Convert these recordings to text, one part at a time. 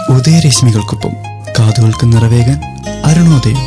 ഉദയരശ്മികൾക്കൊപ്പം കാതുകൾക്ക് നിറവേകാൻ അരുണോദയം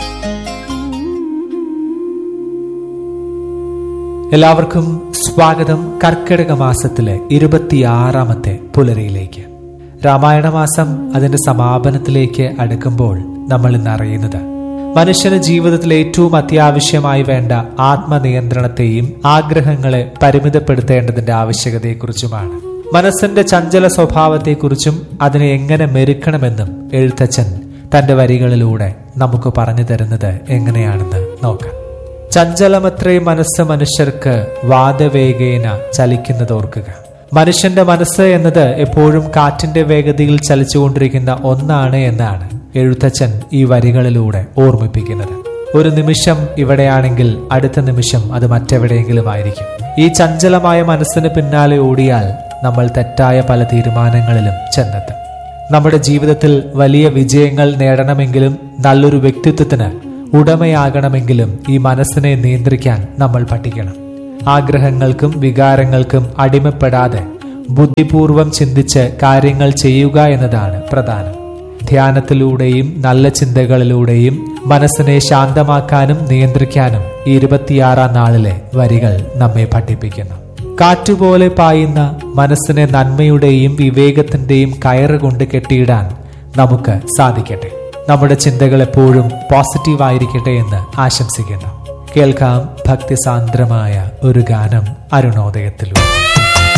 എല്ലാവർക്കും സ്വാഗതം കർക്കിടക മാസത്തിലെ ഇരുപത്തിയാറാമത്തെ പുലരിയിലേക്ക് രാമായണ മാസം അതിന്റെ സമാപനത്തിലേക്ക് അടുക്കുമ്പോൾ നമ്മൾ ഇന്ന് അറിയുന്നത് മനുഷ്യന് ജീവിതത്തിൽ ഏറ്റവും അത്യാവശ്യമായി വേണ്ട ആത്മനിയന്ത്രണത്തെയും ആഗ്രഹങ്ങളെ പരിമിതപ്പെടുത്തേണ്ടതിന്റെ ആവശ്യകതയെക്കുറിച്ചുമാണ് മനസ്സിന്റെ ചഞ്ചല സ്വഭാവത്തെക്കുറിച്ചും അതിനെ എങ്ങനെ മെരുക്കണമെന്നും എഴുത്തച്ഛൻ തന്റെ വരികളിലൂടെ നമുക്ക് പറഞ്ഞു തരുന്നത് എങ്ങനെയാണെന്ന് നോക്കാം ചഞ്ചലമത്രേ മനസ്സ് മനുഷ്യർക്ക് വാദവേഗേന ചലിക്കുന്നത് ഓർക്കുക മനുഷ്യന്റെ മനസ്സ് എന്നത് എപ്പോഴും കാറ്റിന്റെ വേഗതയിൽ ചലിച്ചുകൊണ്ടിരിക്കുന്ന ഒന്നാണ് എന്നാണ് എഴുത്തച്ഛൻ ഈ വരികളിലൂടെ ഓർമ്മിപ്പിക്കുന്നത് ഒരു നിമിഷം ഇവിടെയാണെങ്കിൽ അടുത്ത നിമിഷം അത് മറ്റെവിടെയെങ്കിലും ആയിരിക്കും ഈ ചഞ്ചലമായ മനസ്സിന് പിന്നാലെ ഓടിയാൽ നമ്മൾ തെറ്റായ പല തീരുമാനങ്ങളിലും ചെന്നെത്തും നമ്മുടെ ജീവിതത്തിൽ വലിയ വിജയങ്ങൾ നേടണമെങ്കിലും നല്ലൊരു വ്യക്തിത്വത്തിന് ഉടമയാകണമെങ്കിലും ഈ മനസ്സിനെ നിയന്ത്രിക്കാൻ നമ്മൾ പഠിക്കണം ആഗ്രഹങ്ങൾക്കും വികാരങ്ങൾക്കും അടിമപ്പെടാതെ ബുദ്ധിപൂർവം ചിന്തിച്ച് കാര്യങ്ങൾ ചെയ്യുക എന്നതാണ് പ്രധാനം ധ്യാനത്തിലൂടെയും നല്ല ചിന്തകളിലൂടെയും മനസ്സിനെ ശാന്തമാക്കാനും നിയന്ത്രിക്കാനും ഈ ഇരുപത്തിയാറാം നാളിലെ വരികൾ നമ്മെ പഠിപ്പിക്കുന്നു കാറ്റുപോലെ പായുന്ന മനസ്സിനെ നന്മയുടെയും വിവേകത്തിന്റെയും കയറുകൊണ്ട് കെട്ടിയിടാൻ നമുക്ക് സാധിക്കട്ടെ നമ്മുടെ ചിന്തകൾ എപ്പോഴും പോസിറ്റീവായിരിക്കട്ടെ എന്ന് ആശംസിക്കുന്നു കേൾക്കാം ഭക്തിസാന്ദ്രമായ ഒരു ഗാനം അരുണോദയത്തിലൂടെ